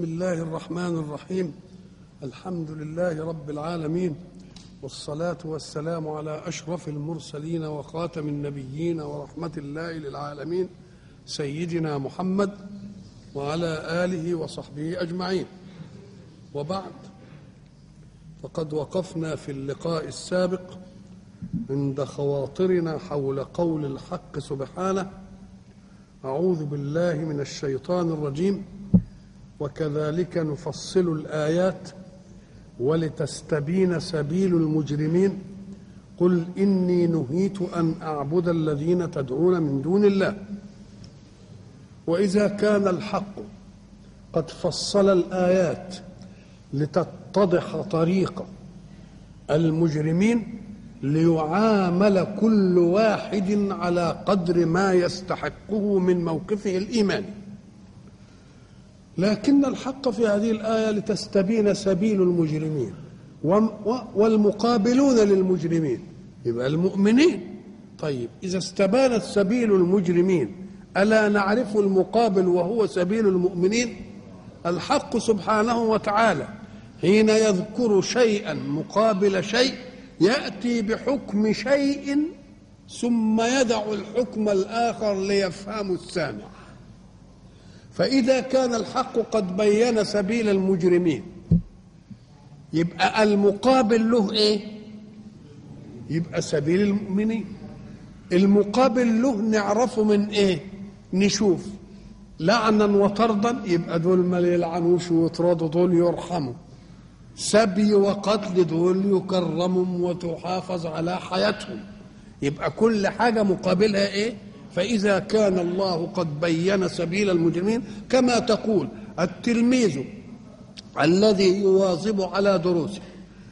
بسم الله الرحمن الرحيم الحمد لله رب العالمين والصلاة والسلام على أشرف المرسلين وخاتم النبيين ورحمة الله للعالمين سيدنا محمد وعلى آله وصحبه أجمعين وبعد فقد وقفنا في اللقاء السابق عند خواطرنا حول قول الحق سبحانه أعوذ بالله من الشيطان الرجيم وكذلك نفصل الآيات ولتستبين سبيل المجرمين قل إني نهيت أن أعبد الذين تدعون من دون الله وإذا كان الحق قد فصل الآيات لتتضح طريق المجرمين ليعامل كل واحد على قدر ما يستحقه من موقفه الايماني لكن الحق في هذه الايه لتستبين سبيل المجرمين والمقابلون للمجرمين يبقى المؤمنين طيب اذا استبانت سبيل المجرمين الا نعرف المقابل وهو سبيل المؤمنين الحق سبحانه وتعالى حين يذكر شيئا مقابل شيء ياتي بحكم شيء ثم يدع الحكم الاخر ليفهم السامع فاذا كان الحق قد بين سبيل المجرمين يبقى المقابل له ايه يبقى سبيل المؤمنين المقابل له نعرفه من ايه نشوف لعنا وطردا يبقى دول ما يلعنوش ويطردوا دول يرحموا سبي وقتل دول يكرمهم وتحافظ على حياتهم يبقى كل حاجة مقابلها ايه فإذا كان الله قد بين سبيل المجرمين كما تقول التلميذ الذي يواظب على دروسه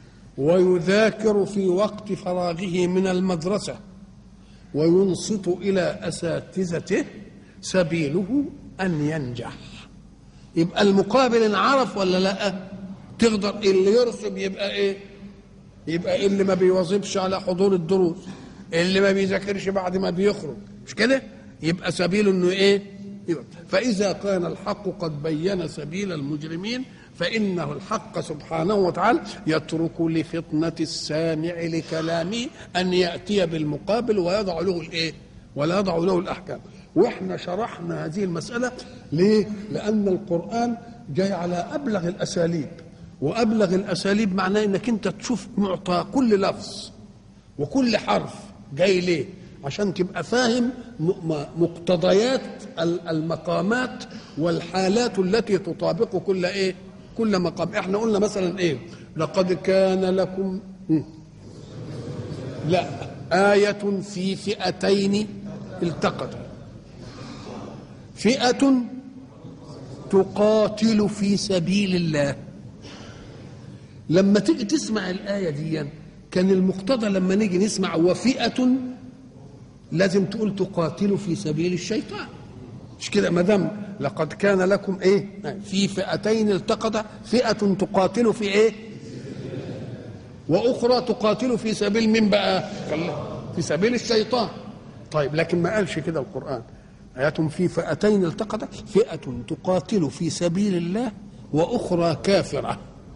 ويذاكر في وقت فراغه من المدرسة وينصت إلى أساتذته سبيله أن ينجح يبقى المقابل انعرف ولا لأ تقدر اللي يرسم يبقى ايه يبقى اللي ما بيواظبش على حضور الدروس اللي ما بيذاكرش بعد ما بيخرج مش كده يبقى سبيله انه ايه يبقى. فاذا كان الحق قد بين سبيل المجرمين فانه الحق سبحانه وتعالى يترك لفطنه السامع لكلامه ان ياتي بالمقابل ويضع له الايه ولا يضع له الاحكام واحنا شرحنا هذه المساله ليه لان القران جاي على ابلغ الاساليب وابلغ الاساليب معناه انك انت تشوف معطى كل لفظ وكل حرف جاي ليه عشان تبقى فاهم مقتضيات المقامات والحالات التي تطابق كل ايه كل مقام احنا قلنا مثلا ايه لقد كان لكم لا آية في فئتين التقتا فئة تقاتل في سبيل الله لما تيجي تسمع الآية دي كان المقتضى لما نيجي نسمع وفئة لازم تقول تقاتل في سبيل الشيطان مش كده ما دام لقد كان لكم ايه في فئتين التقطا فئة تقاتل في ايه وأخرى تقاتل في سبيل من بقى في سبيل الشيطان طيب لكن ما قالش كده القرآن آيات في فئتين التقطا فئة تقاتل في سبيل الله وأخرى كافرة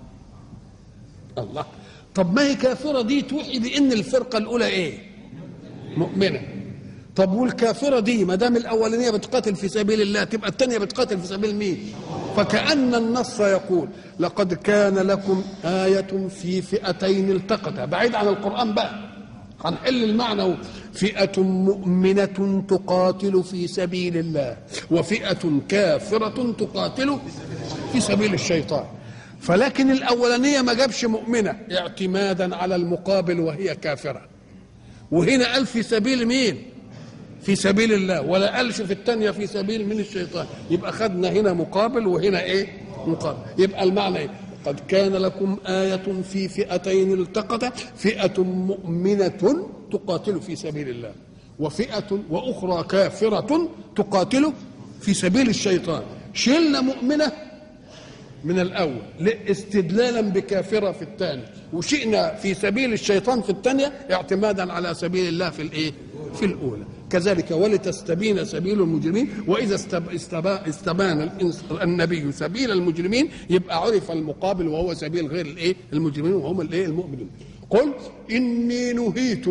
الله طب ما هي كافرة دي توحي بأن الفرقة الأولى إيه مؤمنة طب والكافرة دي ما دام الأولانية بتقاتل في سبيل الله تبقى الثانية بتقاتل في سبيل مين فكأن النص يقول لقد كان لكم آية في فئتين التقتا بعيد عن القرآن بقى هنحل المعنى فئة مؤمنة تقاتل في سبيل الله وفئة كافرة تقاتل في سبيل الشيطان فلكن الأولانية ما جابش مؤمنة اعتمادا على المقابل وهي كافرة وهنا قال في سبيل مين في سبيل الله ولا قالش في الثانية في سبيل من الشيطان يبقى خدنا هنا مقابل وهنا ايه مقابل يبقى المعنى ايه قد كان لكم آية في فئتين التقتا فئة مؤمنة تقاتل في سبيل الله وفئة وأخرى كافرة تقاتل في سبيل الشيطان شلنا مؤمنة من الأول استدلالا بكافرة في الثاني وشئنا في سبيل الشيطان في الثانية اعتمادا على سبيل الله في الإيه؟ في الأولى كذلك ولتستبين سبيل المجرمين واذا استب... استبا... استبان الإنس- النبي سبيل المجرمين يبقى عرف المقابل وهو سبيل غير الايه المجرمين وهم الايه المؤمنين قل اني نهيت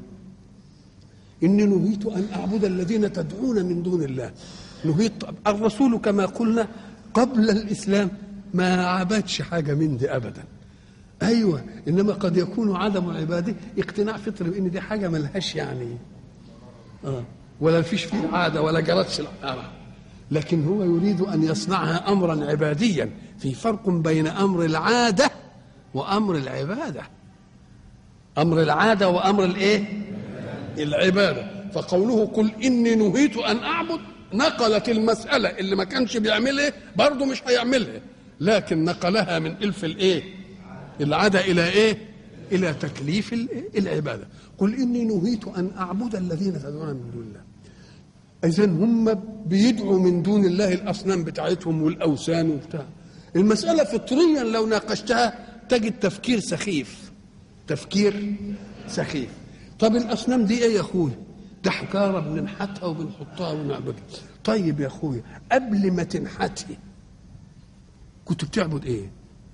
إني نهيت أن أعبد الذين تدعون من دون الله نهيت الرسول كما قلنا قبل الإسلام ما عبدش حاجة من دي أبدا أيوة إنما قد يكون عدم عباده اقتناع فطري بأن دي حاجة ملهاش يعني آه. ولا فيش فيه عادة ولا جرتش العادة لكن هو يريد أن يصنعها أمرا عباديا في فرق بين أمر العادة وأمر العبادة أمر العادة وأمر الإيه العبادة فقوله قل إني نهيت أن أعبد نقلت المسألة اللي ما كانش بيعملها برضه مش هيعملها لكن نقلها من إلف الإيه العادة إلى إيه إلى تكليف الإيه؟ العبادة قل إني نهيت أن أعبد الذين تدعون من دون الله إذا هم بيدعوا من دون الله الأصنام بتاعتهم والأوثان وبتاع المسألة فطريا لو ناقشتها تجد تفكير سخيف تفكير سخيف طب الأصنام دي إيه يا أخويا ده حجارة بننحتها وبنحطها ونعبدها طيب يا أخويا قبل ما تنحتي كنت بتعبد إيه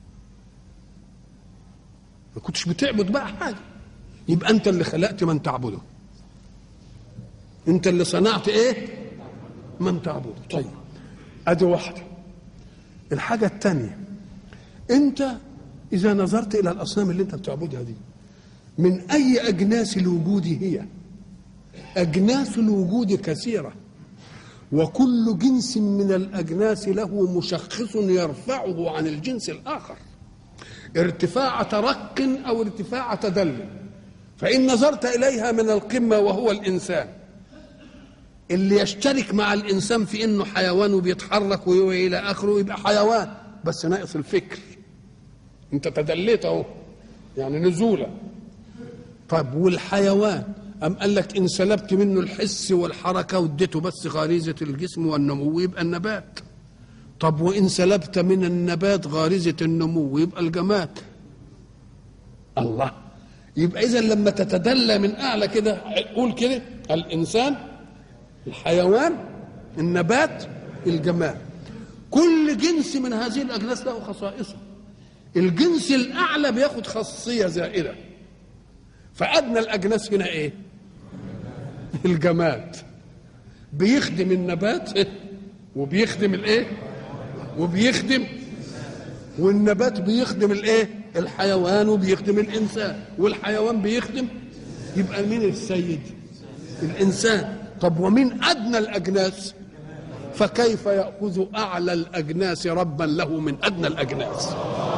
ما كنتش بتعبد بقى حاجة يبقى أنت اللي خلقت من تعبده انت اللي صنعت ايه من تعبده طيب ادي واحده الحاجه الثانيه انت اذا نظرت الى الاصنام اللي انت بتعبدها دي من اي اجناس الوجود هي اجناس الوجود كثيره وكل جنس من الاجناس له مشخص يرفعه عن الجنس الاخر ارتفاع ترق او ارتفاع تدل فان نظرت اليها من القمه وهو الانسان اللي يشترك مع الانسان في انه حيوان وبيتحرك والى اخره يبقى حيوان بس ناقص الفكر انت تدليت اهو يعني نزولا طب والحيوان أم قال لك إن سلبت منه الحس والحركة واديته بس غريزة الجسم والنمو يبقى النبات طب وإن سلبت من النبات غريزة النمو يبقى الجماد الله يبقى إذا لما تتدلى من أعلى كده قول كده الإنسان الحيوان النبات الجماد كل جنس من هذه الأجناس له خصائصه الجنس الأعلى بياخد خاصية زائدة فأدنى الأجناس هنا إيه؟ الجماد بيخدم النبات وبيخدم الإيه؟ وبيخدم والنبات بيخدم الإيه؟ الحيوان وبيخدم الإنسان والحيوان بيخدم يبقى مين السيد؟ الإنسان طب ومين أدنى الأجناس؟ فكيف يأخذ أعلى الأجناس ربا له من أدنى الأجناس؟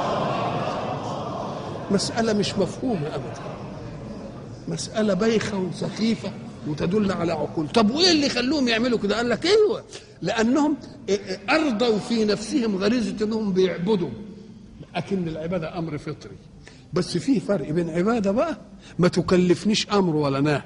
مسألة مش مفهومة أبدا مسألة بايخة وسخيفة وتدل على عقول طب وإيه اللي خلوهم يعملوا كده قال لك أيوة لأنهم أرضوا في نفسهم غريزة أنهم بيعبدوا لكن العبادة أمر فطري بس في فرق بين عبادة بقى ما تكلفنيش أمر ولا نهي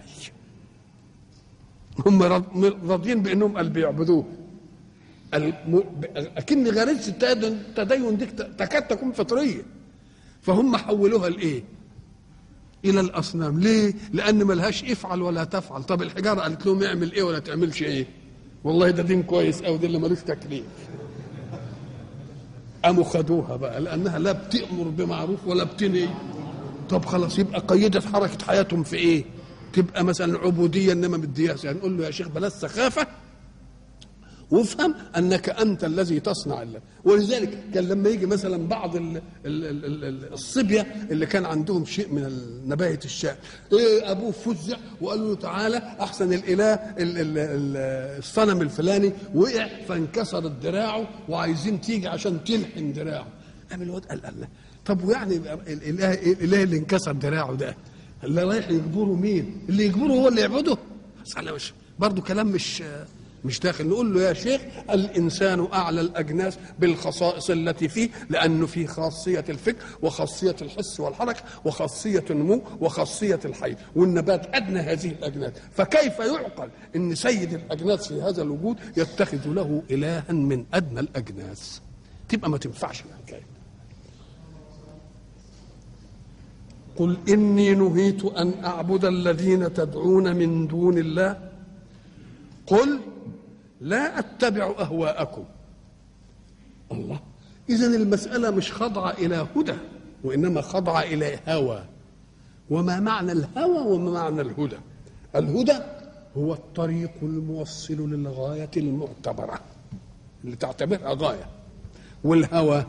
هم راضيين بأنهم قال بيعبدوه الم... أكن غريزة التدين دي تكاد تكون فطرية فهم حولوها لايه الى الاصنام ليه لان ملهاش افعل ولا تفعل طب الحجاره قالت لهم اعمل ايه ولا تعملش ايه والله ده دين كويس او ده اللي ملوش تكليف قاموا خدوها بقى لانها لا بتامر بمعروف ولا بتنهي طب خلاص يبقى قيدت حركه حياتهم في ايه تبقى مثلا عبوديه انما بالدياس يعني نقول له يا شيخ بلاش سخافه وافهم انك انت الذي تصنع الله ولذلك كان لما يجي مثلا بعض ال ال ال ال الصبيه اللي كان عندهم شيء من نباهه الشاء إيه ابوه فزع وقال له تعالى احسن الاله ال ال ال الصنم الفلاني وقع فانكسرت دراعه وعايزين تيجي عشان تلحن دراعه قام الواد قال الله طب ويعني الاله الاله اللي انكسر دراعه ده اللي رايح يجبره مين؟ اللي يجبره هو اللي يعبده مش برضه كلام مش مش داخل نقول له يا شيخ الانسان اعلى الاجناس بالخصائص التي فيه لانه فيه خاصيه الفكر وخاصيه الحس والحركه وخاصيه النمو وخاصيه الحي والنبات ادنى هذه الاجناس فكيف يعقل ان سيد الاجناس في هذا الوجود يتخذ له الها من ادنى الاجناس تبقى ما تنفعش الحكايه قل اني نهيت ان اعبد الذين تدعون من دون الله قل لا اتبع اهواءكم الله اذا المساله مش خاضعه الى هدى وانما خاضعه الى هوى وما معنى الهوى وما معنى الهدى الهدى هو الطريق الموصل للغايه المعتبره اللي تعتبرها غايه والهوى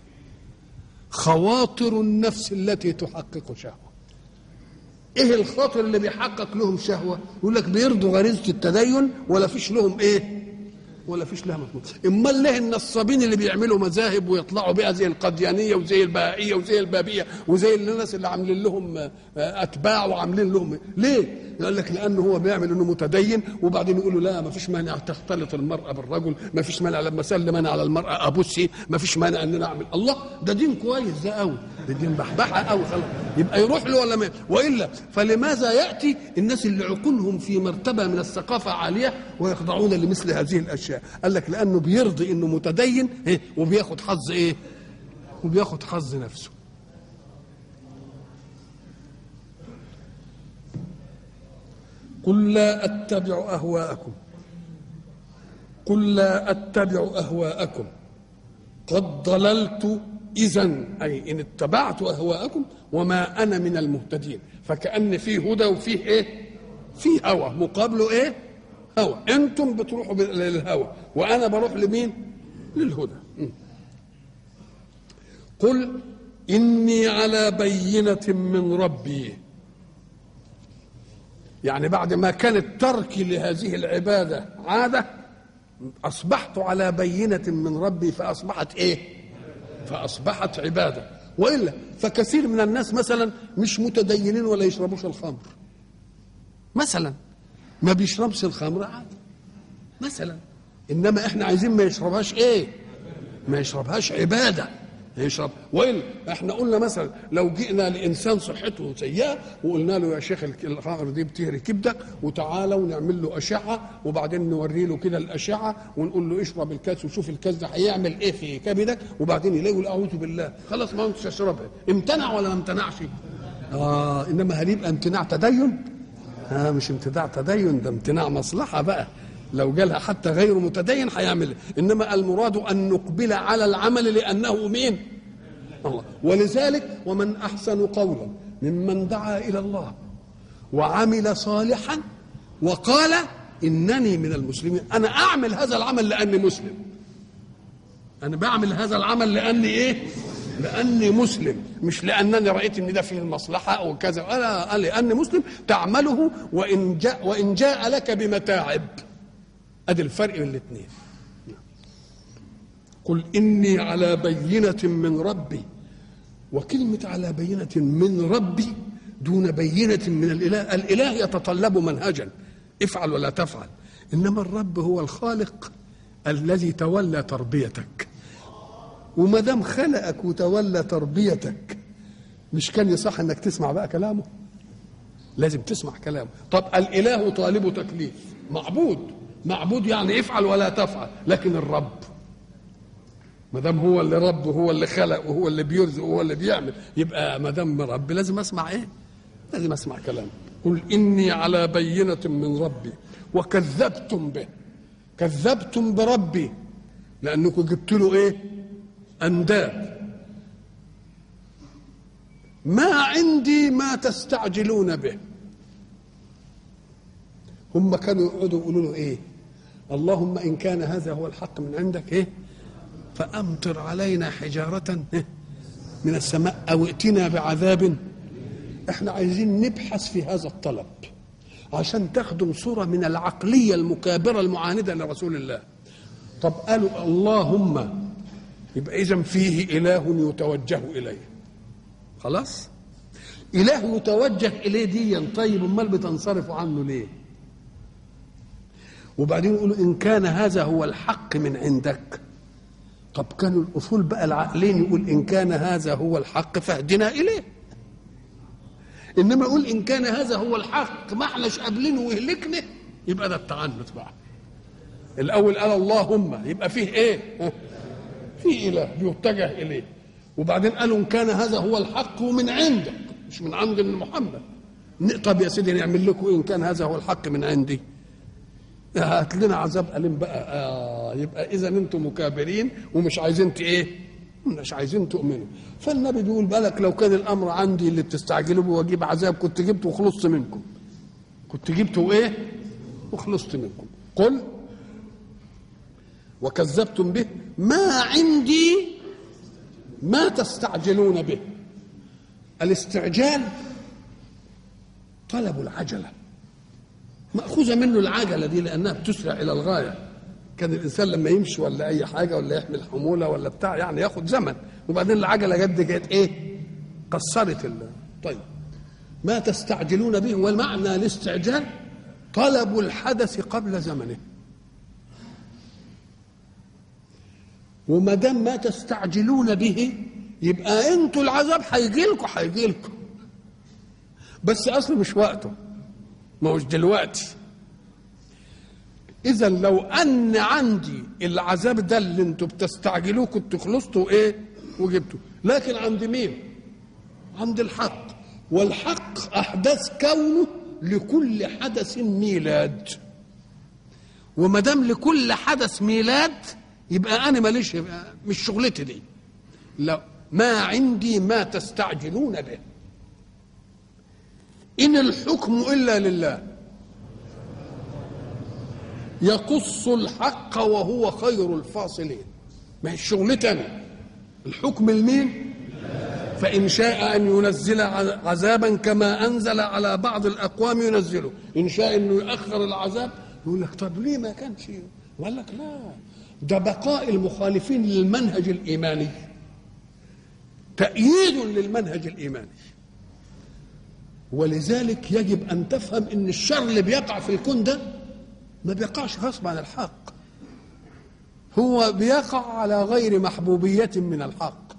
خواطر النفس التي تحقق شهوه ايه الخاطر اللي بيحقق لهم شهوه يقول لك بيرضوا غريزه التدين ولا فيش لهم ايه ولا فيش لها مطلوب امال ليه النصابين اللي بيعملوا مذاهب ويطلعوا بيها زي القديانيه وزي البهائيه وزي البابيه وزي الناس اللي عاملين لهم آه، اتباع وعاملين لهم ليه قال لك لانه هو بيعمل انه متدين وبعدين يقولوا لا ما فيش مانع تختلط المراه بالرجل ما فيش مانع لما اسلم انا على المراه ابوسي ما فيش مانع ان انا اعمل الله ده دين كويس ده قوي ده دين بحبحه قوي خلاص يبقى يروح له ولا ما والا فلماذا ياتي الناس اللي عقولهم في مرتبه من الثقافه عاليه ويخضعون لمثل هذه الاشياء قال لك لانه بيرضي انه متدين إيه؟ وبياخد حظ ايه وبياخد حظ نفسه قل لا اتبع اهواءكم قل لا اتبع اهواءكم قد ضللت اذا اي ان اتبعت اهواءكم وما انا من المهتدين فكان فيه هدى وفيه ايه فيه هوى مقابله ايه هوى انتم بتروحوا للهوى وانا بروح لمين للهدى م. قل اني على بينه من ربي يعني بعد ما كان الترك لهذه العباده عاده اصبحت على بينه من ربي فاصبحت ايه فاصبحت عباده والا فكثير من الناس مثلا مش متدينين ولا يشربوش الخمر مثلا ما بيشربش الخمر عادي مثلا انما احنا عايزين ما يشربهاش ايه ما يشربهاش عباده يشرب والا احنا قلنا مثلا لو جئنا لانسان صحته سيئه وقلنا له يا شيخ الخمر دي بتهري كبدك وتعالى ونعمل له اشعه وبعدين نوري له كده الاشعه ونقول له اشرب الكاس وشوف الكاس ده هيعمل ايه في كبدك وبعدين يلاقي اعوذ بالله خلاص ما انتش اشربها امتنع ولا ما امتنعش؟ اه انما هل يبقى امتناع تدين؟ آه مش امتناع تدين ده امتناع مصلحه بقى لو جالها حتى غير متدين هيعمل انما المراد ان نقبل على العمل لانه مين الله ولذلك ومن احسن قولا ممن دعا الى الله وعمل صالحا وقال انني من المسلمين انا اعمل هذا العمل لاني مسلم انا بعمل هذا العمل لاني ايه لاني مسلم مش لانني رايت ان ده فيه المصلحه او كذا انا لاني مسلم تعمله وان جاء وان جاء لك بمتاعب ادي الفرق بين الاثنين قل اني على بينه من ربي وكلمه على بينه من ربي دون بينه من الاله الاله يتطلب منهجا افعل ولا تفعل انما الرب هو الخالق الذي تولى تربيتك وما دام خلقك وتولى تربيتك مش كان يصح انك تسمع بقى كلامه لازم تسمع كلامه طب الاله طالب تكليف معبود معبود يعني افعل ولا تفعل لكن الرب ما دام هو اللي رب وهو اللي خلق وهو اللي بيرزق وهو اللي بيعمل يبقى ما دام رب لازم اسمع ايه؟ لازم اسمع كلامه قل اني على بينه من ربي وكذبتم به كذبتم بربي لانكم جبت له ايه؟ انداد ما عندي ما تستعجلون به هم كانوا يقعدوا يقولوا له ايه اللهم ان كان هذا هو الحق من عندك ايه فامطر علينا حجاره إيه؟ من السماء او ائتنا بعذاب احنا عايزين نبحث في هذا الطلب عشان تاخدوا صوره من العقليه المكابره المعانده لرسول الله طب قالوا اللهم يبقى اذا فيه اله يتوجه اليه خلاص اله يتوجه اليه دي طيب امال بتنصرفوا عنه ليه وبعدين يقولوا ان كان هذا هو الحق من عندك طب كانوا الاصول بقى العقلين يقول ان كان هذا هو الحق فاهدنا اليه انما يقول ان كان هذا هو الحق ما احناش قابلينه ويهلكنا يبقى ده التعنت بقى الاول قال اللهم يبقى فيه ايه في اله يتجه اليه وبعدين قالوا ان كان هذا هو الحق ومن عندك مش من عند محمد طب يا سيدي نعمل لكم ان كان هذا هو الحق من عندي هات لنا عذاب أليم بقى آه يبقى إذا أنتم مكابرين ومش عايزين ت- إيه؟ مش عايزين تؤمنوا فالنبي بيقول بالك لو كان الأمر عندي اللي بتستعجلوا بيه وأجيب عذاب كنت جبته وخلصت منكم كنت جبته إيه؟ وخلصت منكم قل وكذبتم به ما عندي ما تستعجلون به الاستعجال طلب العجله مأخوذة منه العجلة دي لأنها بتسرع إلى الغاية كان الإنسان لما يمشي ولا أي حاجة ولا يحمل حمولة ولا بتاع يعني ياخد زمن وبعدين العجلة جد كانت إيه؟ قصرت ال طيب ما تستعجلون به والمعنى الاستعجال طلب الحدث قبل زمنه وما دام ما تستعجلون به يبقى انتوا العذاب هيجي لكم هيجي لكم بس اصله مش وقته ما هوش دلوقتي اذا لو ان عندي العذاب ده اللي انتوا بتستعجلوه كنت خلصتوا ايه وجبته لكن عند مين عند الحق والحق احداث كونه لكل حدث ميلاد وما دام لكل حدث ميلاد يبقى انا ماليش يبقى مش شغلتي دي لا ما عندي ما تستعجلون به إن الحكم إلا لله يقص الحق وهو خير الفاصلين ما هي شغلتي أنا الحكم لمين فإن شاء أن ينزل عذابا كما أنزل على بعض الأقوام ينزله إن شاء أنه يؤخر العذاب يقول لك طب ليه ما كانش قال لك لا ده بقاء المخالفين للمنهج الإيماني تأييد للمنهج الإيماني ولذلك يجب ان تفهم ان الشر اللي بيقع في الكون ده ما بيقعش غصب عن الحق هو بيقع على غير محبوبية من الحق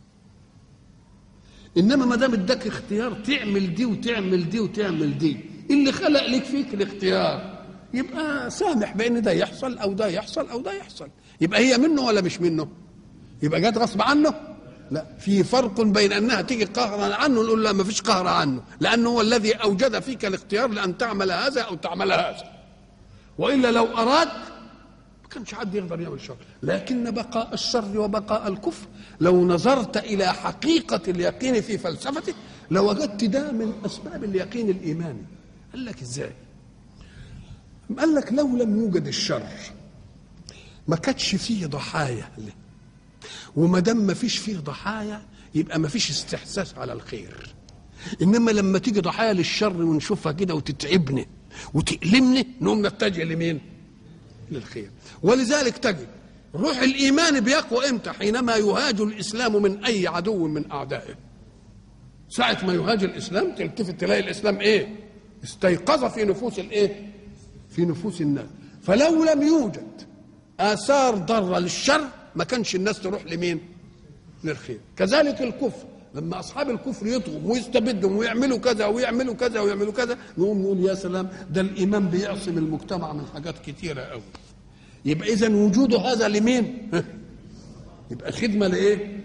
انما ما دام اداك اختيار تعمل دي وتعمل دي وتعمل دي اللي خلق لك فيك الاختيار يبقى سامح بان ده يحصل او ده يحصل او ده يحصل يبقى هي منه ولا مش منه يبقى جت غصب عنه لا في فرق بين انها تيجي قهرا عنه نقول لا ما فيش قهر عنه لانه هو الذي اوجد فيك الاختيار لان تعمل هذا او تعمل هذا والا لو اراد ما كانش حد يقدر يعمل شر لكن بقاء الشر وبقاء الكفر لو نظرت الى حقيقه اليقين في فلسفته لوجدت ده من اسباب اليقين الايماني قال لك ازاي قال لك لو لم يوجد الشر ما كانش فيه ضحايا له وما دام ما فيش فيه ضحايا يبقى ما فيش استحساس على الخير انما لما تيجي ضحايا للشر ونشوفها كده وتتعبني وتألمني نقوم نتجه لمين للخير ولذلك تجد روح الايمان بيقوى امتى حينما يهاج الاسلام من اي عدو من اعدائه ساعة ما يهاج الاسلام تلتفت تلاقي الاسلام ايه استيقظ في نفوس الايه في نفوس الناس فلو لم يوجد اثار ضاره للشر ما كانش الناس تروح لمين للخير كذلك الكفر لما اصحاب الكفر يطغوا ويستبدوا ويعملوا كذا ويعملوا كذا ويعملوا كذا نقوم نقول يا سلام ده الايمان بيعصم المجتمع من حاجات كتيره قوي يبقى اذا وجود هذا لمين يبقى خدمه لايه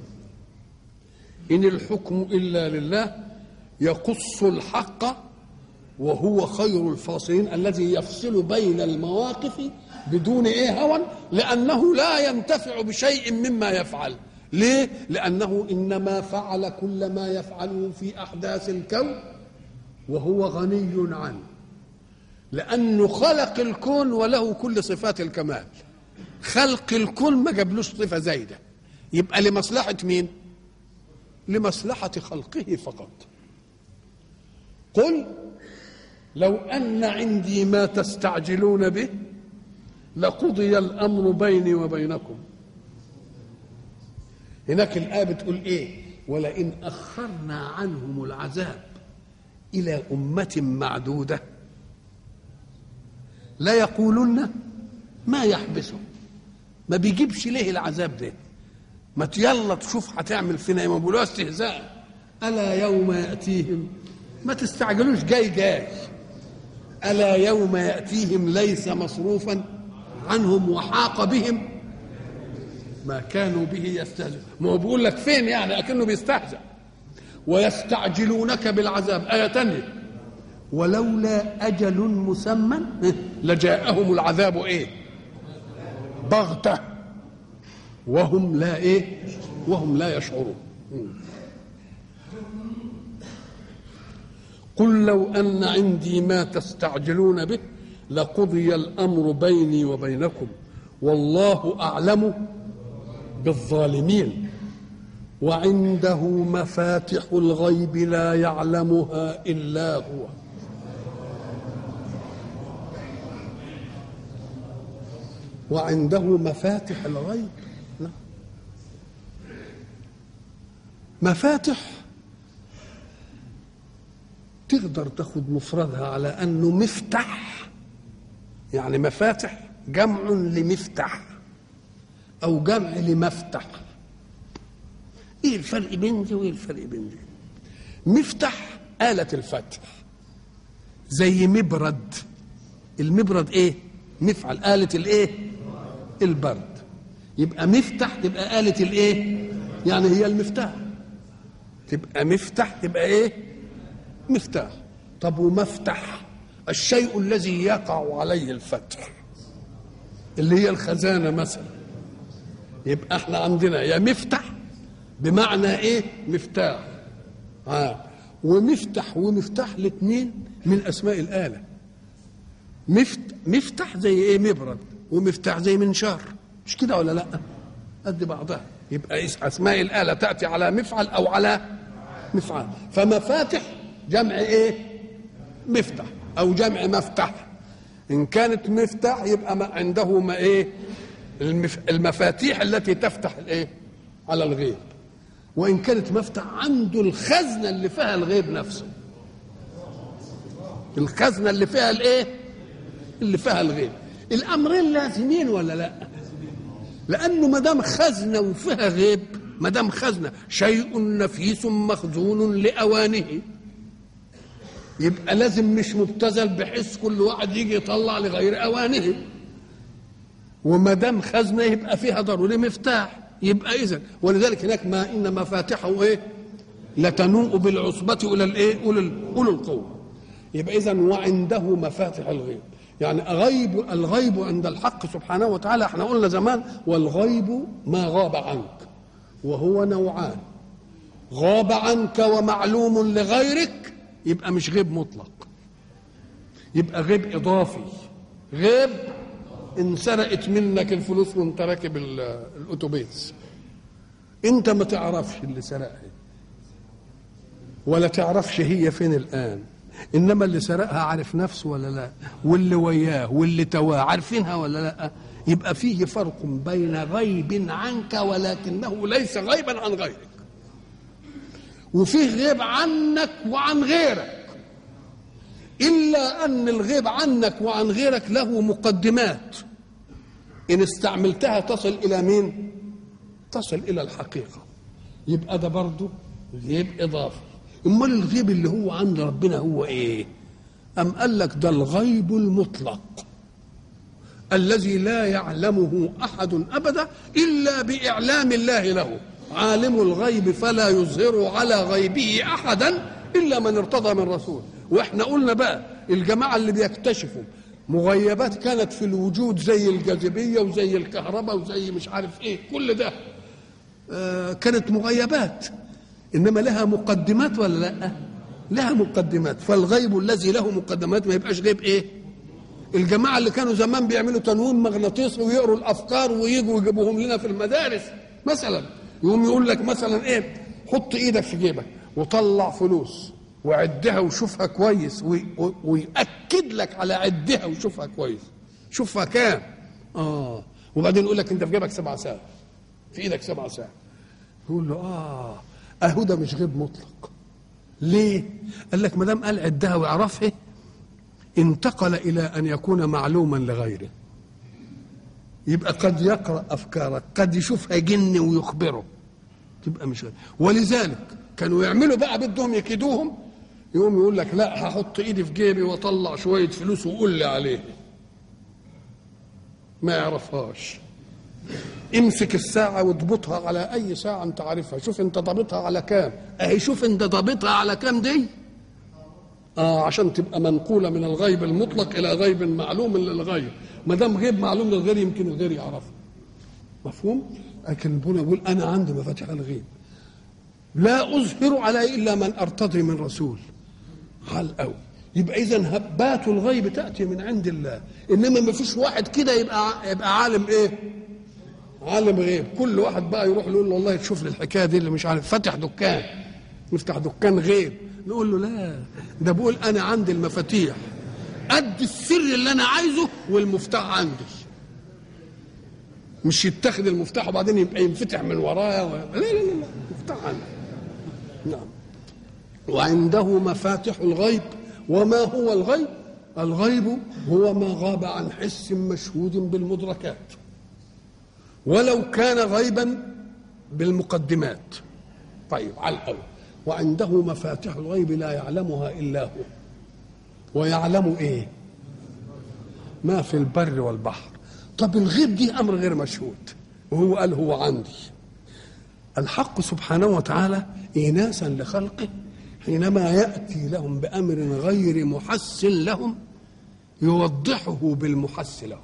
ان الحكم الا لله يقص الحق وهو خير الفاصلين الذي يفصل بين المواقف بدون ايه هوى لانه لا ينتفع بشيء مما يفعل ليه لانه انما فعل كل ما يفعله في احداث الكون وهو غني عنه لانه خلق الكون وله كل صفات الكمال خلق الكون ما جابلوش صفه زايده يبقى لمصلحه مين لمصلحه خلقه فقط قل لو ان عندي ما تستعجلون به لقضي الامر بيني وبينكم هناك الايه بتقول ايه ولئن اخرنا عنهم العذاب الى امه معدوده لا يقولن ما يحبسه ما بيجيبش ليه العذاب ده ما يلا تشوف هتعمل فينا ايه ما بيقولوها استهزاء الا يوم ياتيهم ما تستعجلوش جاي جاي الا يوم ياتيهم ليس مصروفا عنهم وحاق بهم ما كانوا به يستهزئون ما هو بيقول لك فين يعني اكنه بيستهزأ ويستعجلونك بالعذاب آية تانية ولولا أجل مسمى لجاءهم العذاب إيه بغتة وهم لا إيه وهم لا يشعرون قل لو أن عندي ما تستعجلون به لقضي الأمر بيني وبينكم والله أعلم بالظالمين وعنده مفاتح الغيب لا يعلمها إلا هو وعنده مفاتح الغيب لا. مفاتح تقدر تاخد مفردها على انه مفتح يعني مفاتح جمع لمفتح او جمع لمفتح ايه الفرق بين دي وايه الفرق بين دي مفتح آلة الفتح زي مبرد المبرد ايه مفعل آلة الايه البرد يبقى مفتح تبقى آلة الايه يعني هي المفتاح تبقى مفتح تبقى ايه مفتاح طب ومفتح الشيء الذي يقع عليه الفتح اللي هي الخزانة مثلا يبقى احنا عندنا يا مفتح بمعنى ايه مفتاح آه. ومفتح ومفتاح الاثنين من اسماء الاله مفت مفتح زي ايه مبرد ومفتاح زي منشار مش كده ولا لا قد بعضها يبقى اسماء الاله تاتي على مفعل او على مفعل فمفاتح جمع ايه مفتح او جمع مفتح ان كانت مفتاح يبقى ما عنده ما ايه المف... المفاتيح التي تفتح الايه على الغيب وان كانت مفتح عنده الخزنه اللي فيها الغيب نفسه الخزنه اللي فيها الايه اللي فيها الغيب الامرين لازمين ولا لا لانه ما دام خزنه وفيها غيب ما دام خزنه شيء نفيس مخزون لاوانه يبقى لازم مش مبتذل بحيث كل واحد يجي يطلع لغير اوانه وما دام خزنه يبقى فيها ضروري مفتاح يبقى اذا ولذلك هناك ما ان مفاتحه ايه لتنوء بالعصبة إلى الإيه؟ أولي أولي القوة. يبقى إذا وعنده مفاتح الغيب. يعني غيب الغيب عند الحق سبحانه وتعالى احنا قلنا زمان والغيب ما غاب عنك وهو نوعان غاب عنك ومعلوم لغيرك يبقى مش غيب مطلق يبقى غيب إضافي غيب ان سرقت منك الفلوس وانت راكب الاتوبيس انت ما تعرفش اللي سرقها ولا تعرفش هي فين الان انما اللي سرقها عارف نفسه ولا لا واللي وياه واللي تواه عارفينها ولا لا يبقى فيه فرق بين غيب عنك ولكنه ليس غيبا عن غيرك وفيه غيب عنك وعن غيرك إلا أن الغيب عنك وعن غيرك له مقدمات إن استعملتها تصل إلى مين؟ تصل إلى الحقيقة يبقى ده برضه غيب إضافي أمال الغيب اللي هو عند ربنا هو إيه؟ أم قال لك ده الغيب المطلق الذي لا يعلمه أحد أبدا إلا بإعلام الله له عالم الغيب فلا يظهر على غيبه أحدا إلا من ارتضى من رسول واحنا قلنا بقى الجماعه اللي بيكتشفوا مغيبات كانت في الوجود زي الجاذبيه وزي الكهرباء وزي مش عارف ايه كل ده آه كانت مغيبات انما لها مقدمات ولا لا لها مقدمات فالغيب الذي له مقدمات ما يبقاش غيب ايه الجماعه اللي كانوا زمان بيعملوا تنويم مغناطيسي ويقروا الافكار ويجوا يجيبوهم لنا في المدارس مثلا يقوم يقول لك مثلا ايه حط ايدك في جيبك وطلع فلوس وعدها وشوفها كويس ويأكد لك على عدها وشوفها كويس شوفها كام اه وبعدين يقول لك انت في جيبك سبع ساعات في ايدك سبع ساعات يقول له اه اهو ده مش غيب مطلق ليه قال لك ما دام قال عدها ويعرفها انتقل الى ان يكون معلوما لغيره يبقى قد يقرا افكارك قد يشوفها جن ويخبره تبقى مش غير ولذلك كانوا يعملوا بقى بدهم يكيدوهم يقوم يقول لك لا هحط ايدي في جيبي واطلع شويه فلوس وقول لي عليه ما يعرفهاش امسك الساعة واضبطها على أي ساعة أنت عارفها، شوف أنت ضابطها على كام، أهي شوف أنت ضابطها على كام دي؟ اه عشان تبقى منقوله من الغيب المطلق الى غيب معلوم للغير ما دام غيب معلوم للغير يمكن الغير يعرفه مفهوم لكن ربنا يقول انا عندي مفاتيح الغيب لا اظهر عليه الا من ارتضي من رسول حال قوي يبقى اذا هبات الغيب تاتي من عند الله انما ما فيش واحد كده يبقى يبقى عالم ايه عالم غيب كل واحد بقى يروح يقول له والله تشوف لي الحكايه دي اللي مش عارف فاتح دكان نفتح دكان غيب نقول له لا ده بقول انا عندي المفاتيح قد السر اللي انا عايزه والمفتاح عندي مش يتخذ المفتاح وبعدين يبقى ينفتح من ورايا و... لا لا لا لا المفتاح عندي نعم وعنده مفاتح الغيب وما هو الغيب الغيب هو ما غاب عن حس مشهود بالمدركات ولو كان غيبا بالمقدمات طيب على الاول وعنده مفاتح الغيب لا يعلمها الا هو ويعلم ايه ما في البر والبحر طب الغيب دي امر غير مشهود وهو قال هو عندي الحق سبحانه وتعالى إناسا لخلقه حينما يأتي لهم بأمر غير محس لهم يوضحه بالمحس لهم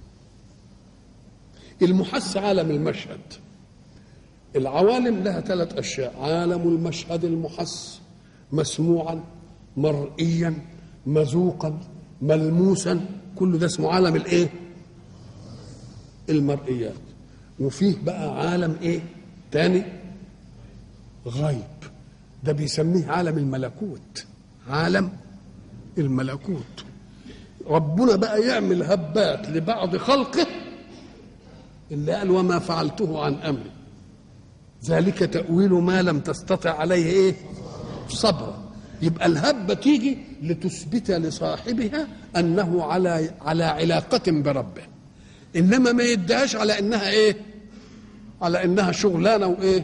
المحس عالم المشهد العوالم لها ثلاث أشياء عالم المشهد المحس مسموعا مرئيا مذوقا ملموسا كل ده اسمه عالم الايه المرئيات وفيه بقى عالم ايه تاني غيب ده بيسميه عالم الملكوت عالم الملكوت ربنا بقى يعمل هبات لبعض خلقه اللي قال وما فعلته عن امري ذلك تأويل ما لم تستطع عليه ايه صبرا يبقى الهبة تيجي لتثبت لصاحبها أنه على على علاقة بربه إنما ما يدهاش على إنها إيه على إنها شغلانة وإيه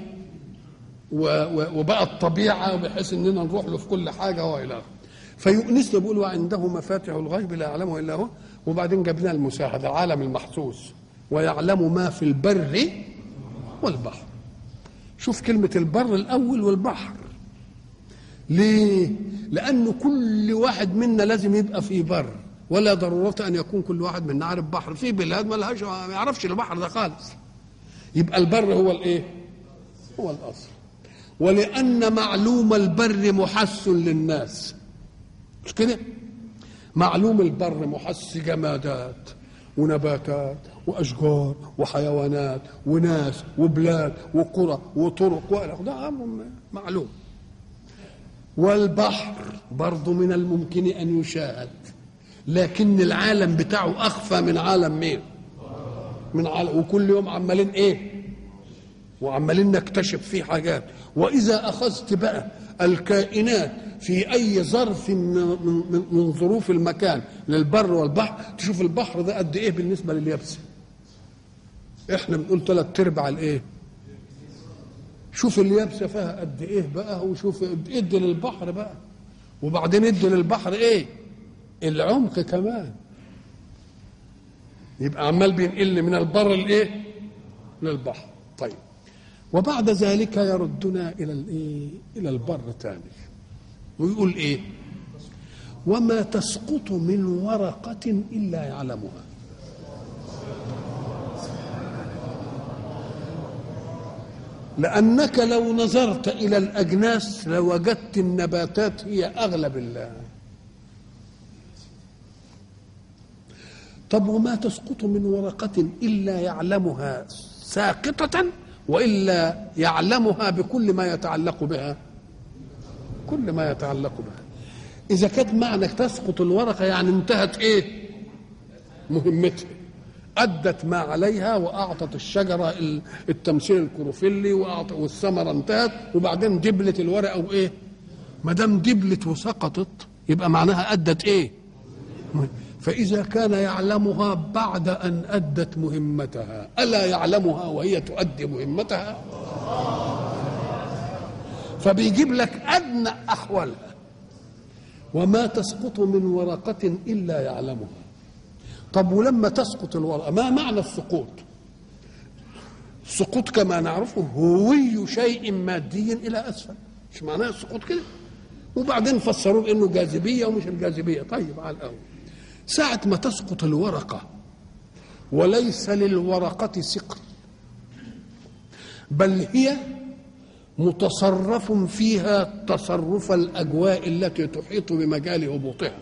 وبقت طبيعة بحيث إننا نروح له في كل حاجة وإلى آخره فيؤنسنا بيقول وعنده مفاتح الغيب لا يعلمه إلا هو وبعدين جبنا المساعدة العالم المحسوس ويعلم ما في البر والبحر شوف كلمة البر الأول والبحر ليه؟ لأنه كل واحد منا لازم يبقى في بر ولا ضرورة أن يكون كل واحد منا عارف بحر في بلاد ما لهاش ما يعرفش البحر ده خالص يبقى البر هو الإيه؟ هو الأصل ولأن معلوم البر محس للناس مش كده؟ معلوم البر محس جمادات ونباتات واشجار وحيوانات وناس وبلاد وقرى وطرق ده امر معلوم والبحر برضه من الممكن ان يشاهد لكن العالم بتاعه اخفى من عالم مين من عالم وكل يوم عمالين ايه وعمالين نكتشف فيه حاجات واذا اخذت بقى الكائنات في اي ظرف من, من, من ظروف المكان للبر والبحر تشوف البحر ده قد ايه بالنسبه لليابسه احنا بنقول ثلاث ارباع الايه شوف اليابسه فيها قد ايه بقى وشوف ادي للبحر بقى وبعدين ادي للبحر ايه العمق كمان يبقى عمال بينقل من البر الايه للبحر طيب وبعد ذلك يردنا الى الايه الى البر تاني ويقول ايه وما تسقط من ورقة إلا يعلمها لأنك لو نظرت إلى الأجناس لوجدت النباتات هي أغلب الله طب وما تسقط من ورقة إلا يعلمها ساقطة وإلا يعلمها بكل ما يتعلق بها كل ما يتعلق بها إذا كانت معنى تسقط الورقة يعني انتهت إيه مهمتها أدت ما عليها وأعطت الشجرة التمثيل الكروفيلي وأعطت والثمرة انتهت وبعدين دبلت الورقة وإيه ما دام دبلت وسقطت يبقى معناها أدت إيه فإذا كان يعلمها بعد أن أدت مهمتها ألا يعلمها وهي تؤدي مهمتها فبيجيب لك أدنى أحوالها وما تسقط من ورقة إلا يعلمها طب ولما تسقط الورقة ما معنى السقوط السقوط كما نعرفه هوي شيء مادي إلى أسفل مش معناه السقوط كده وبعدين فسروه بانه جاذبيه ومش الجاذبيه طيب على الاول ساعه ما تسقط الورقه وليس للورقه سقل بل هي متصرف فيها تصرف الاجواء التي تحيط بمجال هبوطها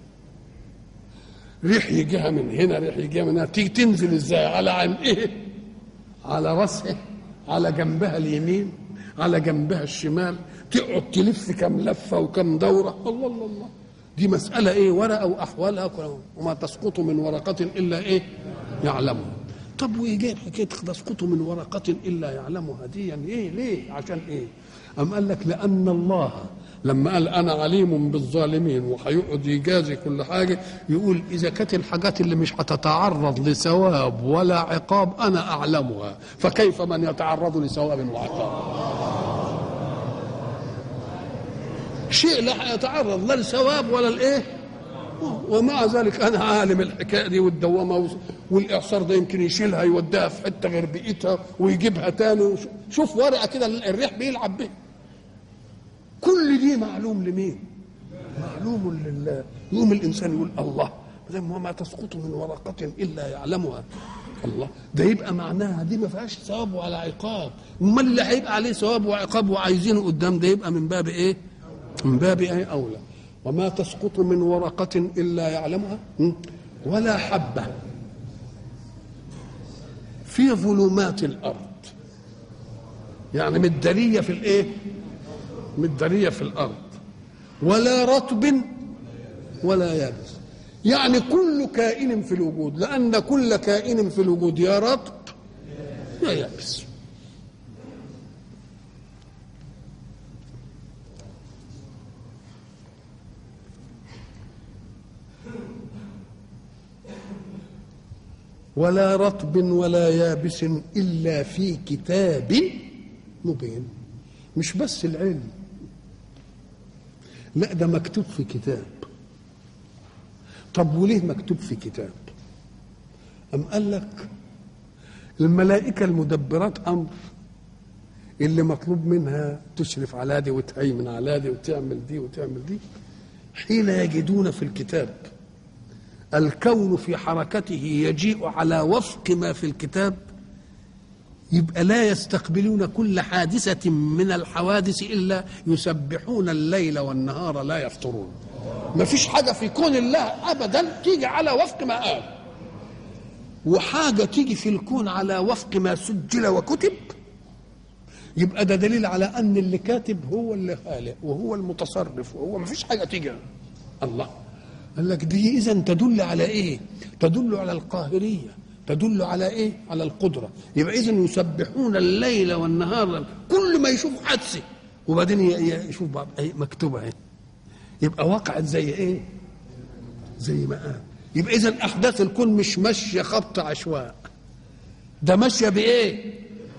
ريح يجيها من هنا ريح يجيها من هنا تيجي تنزل ازاي على عن ايه على راسها على جنبها اليمين على جنبها الشمال تقعد تلف كم لفه وكم دوره الله الله الله دي مساله ايه ورقه واحوالها كلها. وما تسقط من ورقه الا ايه يعلمها طب وايه جايب حكايه تسقط من ورقه الا يعلمها دي يعني ايه ليه عشان ايه أم قال لك لأن الله لما قال أنا عليم بالظالمين وهيقعد يجازي كل حاجة يقول إذا كانت الحاجات اللي مش هتتعرض لثواب ولا عقاب أنا أعلمها فكيف من يتعرض لثواب وعقاب شيء لا هيتعرض لا لثواب ولا الايه ومع ذلك انا عالم الحكايه دي والدوامه والاعصار ده يمكن يشيلها يوديها في حته غير بيئتها ويجيبها تاني شوف ورقه كده الريح بيلعب بيها كل دي معلوم لمين؟ معلوم لله يقوم الانسان يقول الله ما تسقط من ورقه الا يعلمها الله ده يبقى معناها دي ما فيهاش ثواب ولا عقاب امال اللي هيبقى عليه ثواب وعقاب وعايزينه قدام ده يبقى من باب ايه؟ من باب ايه اولى وما تسقط من ورقة إلا يعلمها ولا حبة في ظلمات الأرض يعني مدارية في الإيه؟ مدارية في الأرض ولا رطب ولا يابس يعني كل كائن في الوجود لأن كل كائن في الوجود يا رطب يا يابس ولا رطب ولا يابس الا في كتاب مبين مش بس العلم لا ده مكتوب في كتاب طب وليه مكتوب في كتاب أم قال لك الملائكة المدبرات أمر اللي مطلوب منها تشرف على دي وتهيمن على دي وتعمل دي وتعمل دي حين يجدون في الكتاب الكون في حركته يجيء على وفق ما في الكتاب يبقى لا يستقبلون كل حادثة من الحوادث إلا يسبحون الليل والنهار لا يفطرون ما فيش حاجة في كون الله أبدا تيجي على وفق ما قال وحاجة تيجي في الكون على وفق ما سجل وكتب يبقى ده دليل على أن اللي كاتب هو اللي خالق وهو المتصرف وهو ما فيش حاجة تيجي الله قال لك دي اذا تدل على ايه تدل على القاهريه تدل على ايه على القدره يبقى اذا يسبحون الليل والنهار كل ما يشوف حادثه وبعدين يشوف بعض أي مكتوبه اهي يبقى وقعت زي ايه زي ما قال يبقى اذا احداث الكون مش ماشيه خبط عشواء ده ماشيه بايه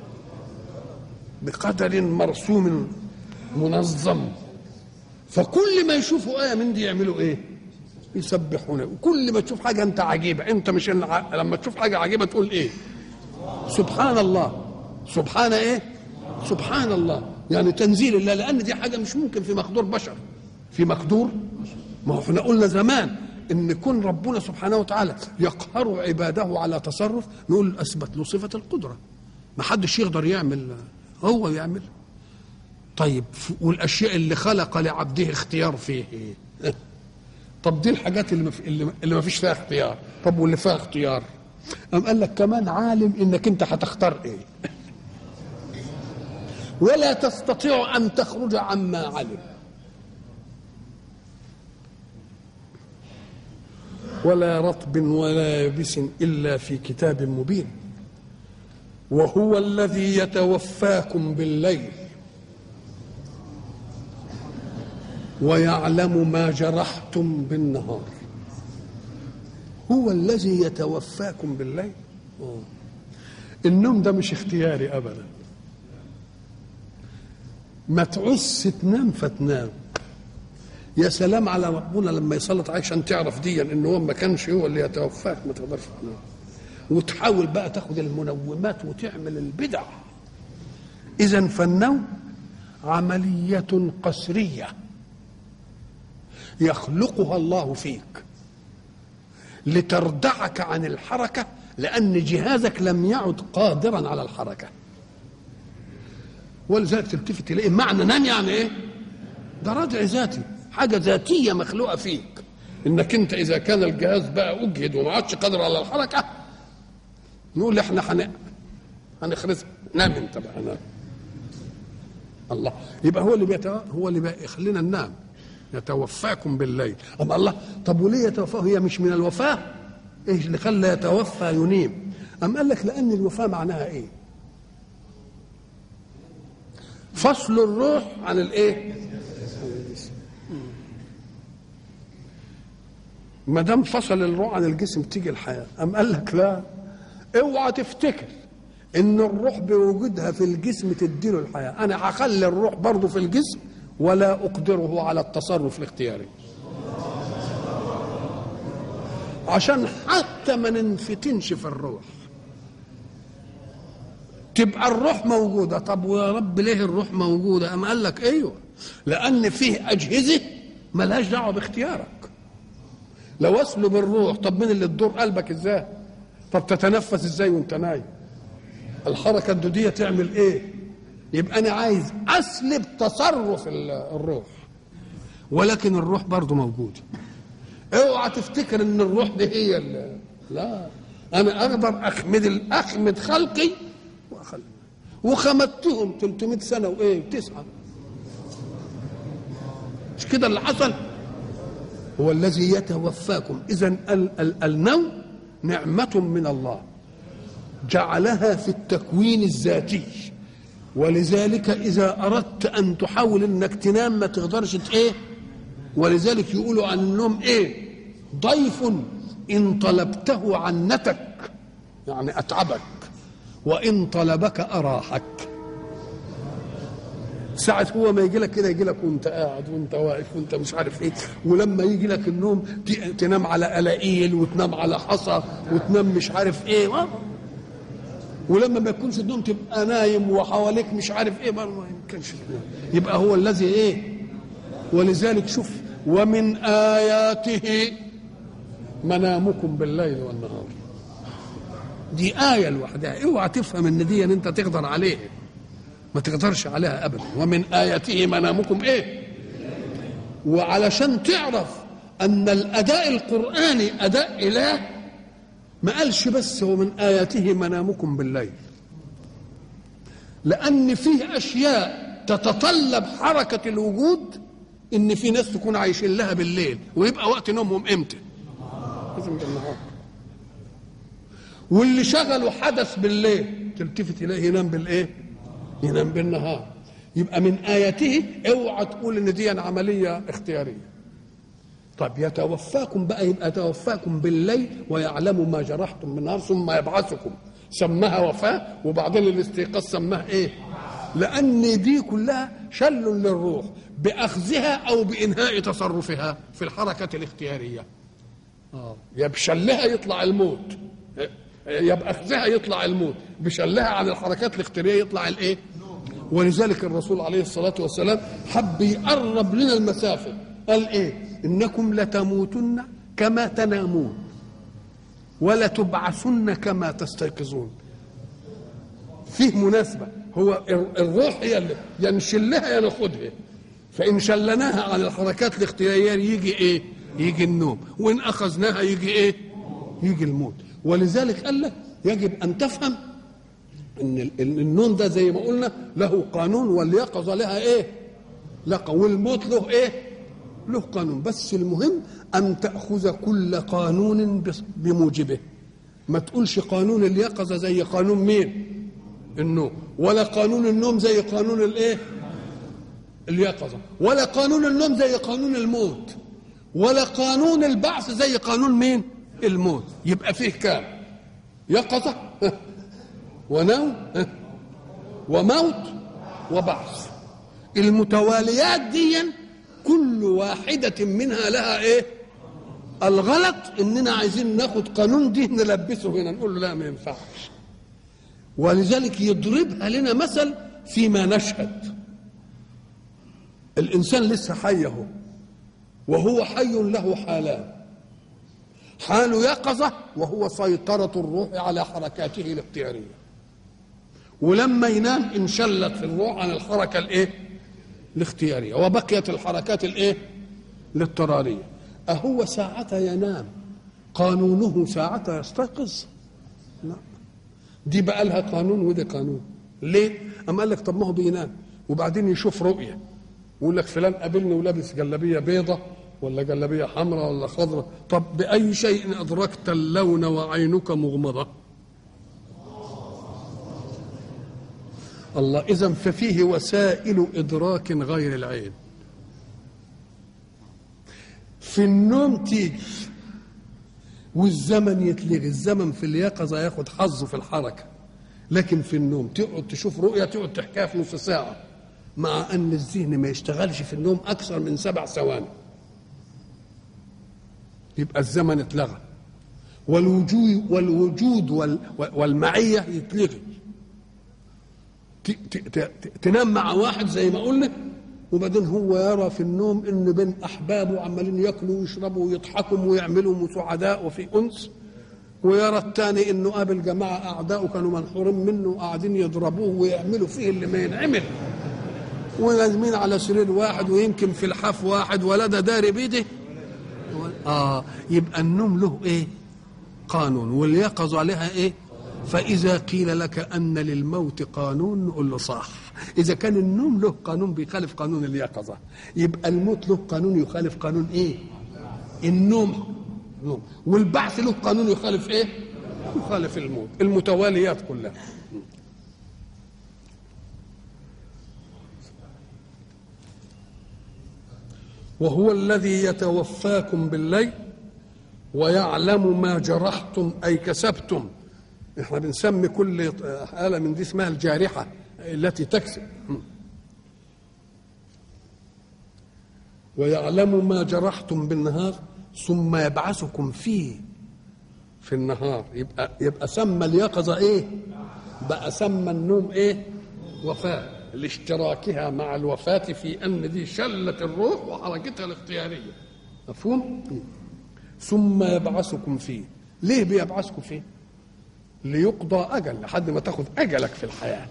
بقدر مرسوم منظم فكل ما يشوفوا ايه من دي يعملوا ايه يسبحون وكل ما تشوف حاجه انت عجيبه انت مش لما تشوف حاجه عجيبه تقول ايه سبحان الله سبحان ايه سبحان الله يعني تنزيل الله لان دي حاجه مش ممكن في مقدور بشر في مقدور ما هو احنا قلنا زمان ان كون ربنا سبحانه وتعالى يقهر عباده على تصرف نقول اثبت له صفه القدره ما حدش يقدر يعمل هو يعمل طيب والاشياء اللي خلق لعبده اختيار فيه ايه طب دي الحاجات اللي ما اللي, اللي ما فيش فيها اختيار طب واللي فيها اختيار قام قال لك كمان عالم انك انت هتختار ايه ولا تستطيع ان تخرج عما علم ولا رطب ولا يبس الا في كتاب مبين وهو الذي يتوفاكم بالليل ويعلم ما جرحتم بالنهار هو الذي يتوفاكم بالليل النوم ده مش اختياري ابدا ما تعس تنام فتنام يا سلام على ربنا لما يسلط عليك عشان تعرف ديا ان هو ما كانش هو اللي يتوفاك ما تقدرش تنام وتحاول بقى تاخد المنومات وتعمل البدع اذا فالنوم عمليه قسريه يخلقها الله فيك لتردعك عن الحركة لأن جهازك لم يعد قادرا على الحركة ولذلك تلتفت تلاقي معنى نام يعني ايه ده ردع ذاتي حاجة ذاتية مخلوقة فيك انك انت اذا كان الجهاز بقى اجهد وما عادش قادر على الحركة نقول احنا حن... هنخرسها نام انت بقى نام الله يبقى هو اللي بيتو... هو اللي بيخلينا ننام يتوفاكم بالليل أما الله طب وليه يتوفاه هي مش من الوفاة ايش اللي خلى يتوفى ينيم أم قال لك لأن الوفاة معناها ايه فصل الروح عن الايه ما دام فصل الروح عن الجسم تيجي الحياه أم قال لك لا اوعى تفتكر ان الروح بوجودها في الجسم تديله الحياه انا هخلي الروح برضه في الجسم ولا اقدره على التصرف الاختياري عشان حتى ما ننفتنش في الروح تبقى الروح موجوده طب ويا رب ليه الروح موجوده ام قال لك ايوه لان فيه اجهزه ملهاش دعوه باختيارك لو اسلب الروح طب مين اللي تدور قلبك ازاي طب تتنفس ازاي وانت نايم الحركه الدوديه تعمل ايه يبقى انا عايز اسلب تصرف الروح ولكن الروح برضه موجوده اوعى تفتكر ان الروح دي هي اللي لا انا اقدر اخمد اخمد خلقي وأخلق. وخمدتهم 300 سنه وايه تسعه مش كده اللي حصل هو الذي يتوفاكم اذا النوم نعمه من الله جعلها في التكوين الذاتي ولذلك اذا اردت ان تحاول انك تنام ما تقدرش ايه ولذلك يقولوا عن النوم ايه ضيف ان طلبته عنتك يعني اتعبك وان طلبك اراحك ساعة هو ما يجي لك كده يجي لك وانت قاعد وانت واقف وانت مش عارف ايه ولما يجي لك النوم تنام على قلاقيل وتنام على حصى وتنام مش عارف ايه ولما ما يكونش النوم تبقى نايم وحواليك مش عارف ايه ما يمكنش تنام يبقى هو الذي ايه ولذلك شوف ومن آياته منامكم بالليل والنهار دي آية لوحدها اوعى تفهم ان دي ان انت تقدر عليها ما تقدرش عليها ابدا ومن آياته منامكم ايه وعلشان تعرف ان الاداء القرآني اداء اله ما قالش بس هو من آياته منامكم بالليل لأن فيه أشياء تتطلب حركة الوجود إن في ناس تكون عايشين لها بالليل ويبقى وقت نومهم إمتى؟ لازم بالنهار واللي شغلوا حدث بالليل تلتفت إليه ينام بالإيه؟ ينام بالنهار يبقى من آياته اوعى تقول إن دي عملية اختيارية طب يتوفاكم بقى يبقى يتوفاكم بالليل ويعلم ما جرحتم من النهار ثم يبعثكم سماها وفاة وبعدين الاستيقاظ سماها ايه لأن دي كلها شل للروح بأخذها أو بإنهاء تصرفها في الحركة الاختيارية آه. يا بشلها يطلع الموت يا بأخذها يطلع الموت بشلها عن الحركات الاختيارية يطلع الايه ولذلك الرسول عليه الصلاة والسلام حب يقرب لنا المسافة قال ايه انكم لتموتن كما تنامون ولتبعثن كما تستيقظون فيه مناسبه هو الروح هي اللي يا نشلها يا ناخدها فان شلناها عن الحركات الاختياريه يجي ايه يجي النوم وان اخذناها يجي ايه يجي الموت ولذلك قال لك يجب ان تفهم ان النوم ده زي ما قلنا له قانون واليقظه لها ايه لا والموت له ايه له قانون بس المهم أن تأخذ كل قانون بموجبه ما تقولش قانون اليقظة زي قانون مين النوم ولا قانون النوم زي قانون الايه اليقظة ولا قانون النوم زي قانون الموت ولا قانون البعث زي قانون مين الموت يبقى فيه كام يقظة ونوم وموت وبعث المتواليات دي كل واحدة منها لها ايه الغلط اننا عايزين ناخد قانون دي نلبسه هنا نقول له لا ما ينفعش ولذلك يضربها لنا مثل فيما نشهد الانسان لسه حي اهو وهو حي له حالان حال يقظة وهو سيطرة الروح على حركاته الاختيارية ولما ينام انشلت في الروح عن الحركة الايه الاختيارية وبقيت الحركات الايه الاضطرارية أهو ساعة ينام قانونه ساعة يستيقظ لا دي بقى لها قانون ودي قانون ليه أما قال لك طب ما هو بينام وبعدين يشوف رؤية يقول لك فلان قابلني ولابس جلابية بيضة ولا جلابية حمراء ولا خضراء طب بأي شيء أدركت اللون وعينك مغمضة الله إذا ففيه وسائل إدراك غير العين في النوم تيجي والزمن يتلغي الزمن في اليقظة ياخد حظه في الحركة لكن في النوم تقعد تشوف رؤية تقعد تحكيها في نص ساعة مع أن الذهن ما يشتغلش في النوم أكثر من سبع ثواني يبقى الزمن اتلغى والوجود والوجود والمعية يتلغي تنام مع واحد زي ما قلنا وبعدين هو يرى في النوم ان بين احبابه عمالين ياكلوا ويشربوا ويضحكوا ويعملوا سعداء وفي انس ويرى الثاني انه قابل جماعه اعدائه كانوا منحورين منه وقاعدين يضربوه ويعملوا فيه اللي ما ينعمل ولازمين على سرير واحد ويمكن في الحاف واحد ولا ده داري بيده اه يبقى النوم له ايه قانون واليقظ عليها ايه فإذا قيل لك أن للموت قانون نقول له صح إذا كان النوم له قانون بيخالف قانون اليقظة يبقى الموت له قانون يخالف قانون إيه النوم نوم والبعث له قانون يخالف إيه يخالف الموت المتواليات كلها وهو الذي يتوفاكم بالليل ويعلم ما جرحتم أي كسبتم احنا بنسمي كل آلة من دي اسمها الجارحة التي تكسب ويعلم ما جرحتم بالنهار ثم يبعثكم فيه في النهار يبقى يبقى سمى اليقظة ايه؟ بقى سمى النوم ايه؟ وفاة لاشتراكها مع الوفاة في أن دي شلت الروح وحركتها الاختيارية مفهوم؟ ثم يبعثكم فيه ليه بيبعثكم فيه؟ ليقضى أجل لحد ما تاخذ أجلك في الحياة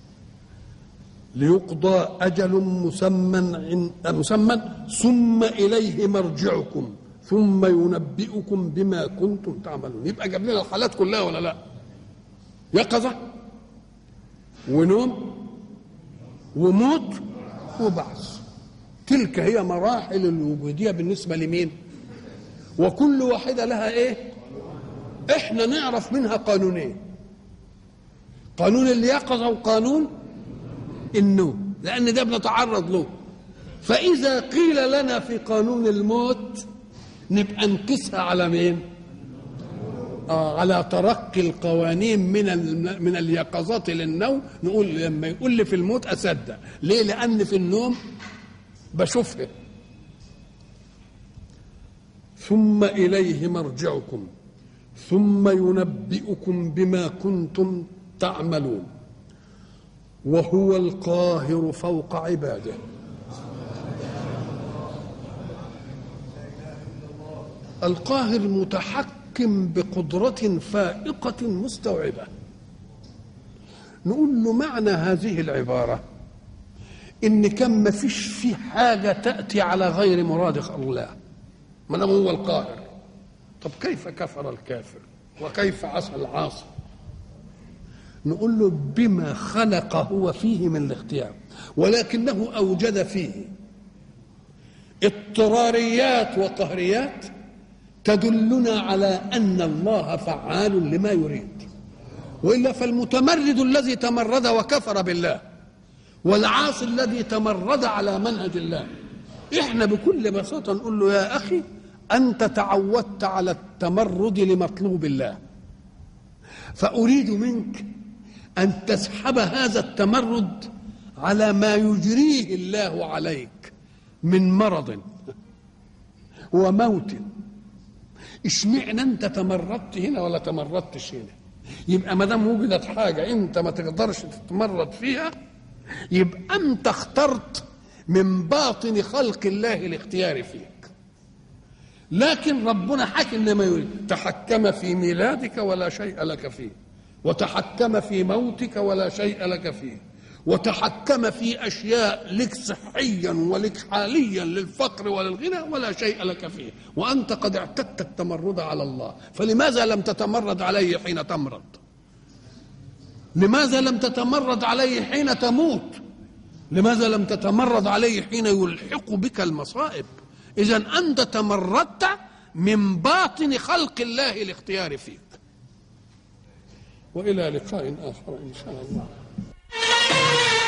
ليقضى أجل مسمى مسمى ثم إليه مرجعكم ثم ينبئكم بما كنتم تعملون يبقى جاب لنا الحالات كلها ولا لا يقظة ونوم وموت وبعث تلك هي مراحل الوجودية بالنسبة لمين وكل واحدة لها ايه احنا نعرف منها قانونين قانون اليقظة وقانون النوم لأن ده بنتعرض له فإذا قيل لنا في قانون الموت نبقى نقيسها على مين؟ آه على ترقي القوانين من من اليقظات للنوم نقول لما يقول لي في الموت اصدق ليه لان في النوم بشوفها ثم اليه مرجعكم ثم ينبئكم بما كنتم تعملون وهو القاهر فوق عباده القاهر متحكم بقدرة فائقة مستوعبة نقول له معنى هذه العبارة إن كان ما فيش في حاجة تأتي على غير مراد الله ما هو القاهر طب كيف كفر الكافر وكيف عصى العاصي نقول له بما خلق هو فيه من الاختيار ولكنه اوجد فيه اضطراريات وقهريات تدلنا على ان الله فعال لما يريد والا فالمتمرد الذي تمرد وكفر بالله والعاصي الذي تمرد على منهج الله احنا بكل بساطه نقول له يا اخي انت تعودت على التمرد لمطلوب الله فاريد منك ان تسحب هذا التمرد على ما يجريه الله عليك من مرض وموت اشمعنى انت تمردت هنا ولا تمردتش هنا يبقى ما دام وجدت حاجه انت ما تقدرش تتمرد فيها يبقى انت اخترت من باطن خلق الله الاختيار فيك لكن ربنا حكم لما يريد تحكم في ميلادك ولا شيء لك فيه وتحكم في موتك ولا شيء لك فيه وتحكم في اشياء لك صحيا ولك حاليا للفقر وللغنى ولا شيء لك فيه وانت قد اعتدت التمرد على الله فلماذا لم تتمرد عليه حين تمرض لماذا لم تتمرد عليه حين تموت لماذا لم تتمرد عليه حين يلحق بك المصائب اذا انت تمردت من باطن خلق الله الاختيار فيك والى لقاء اخر ان شاء الله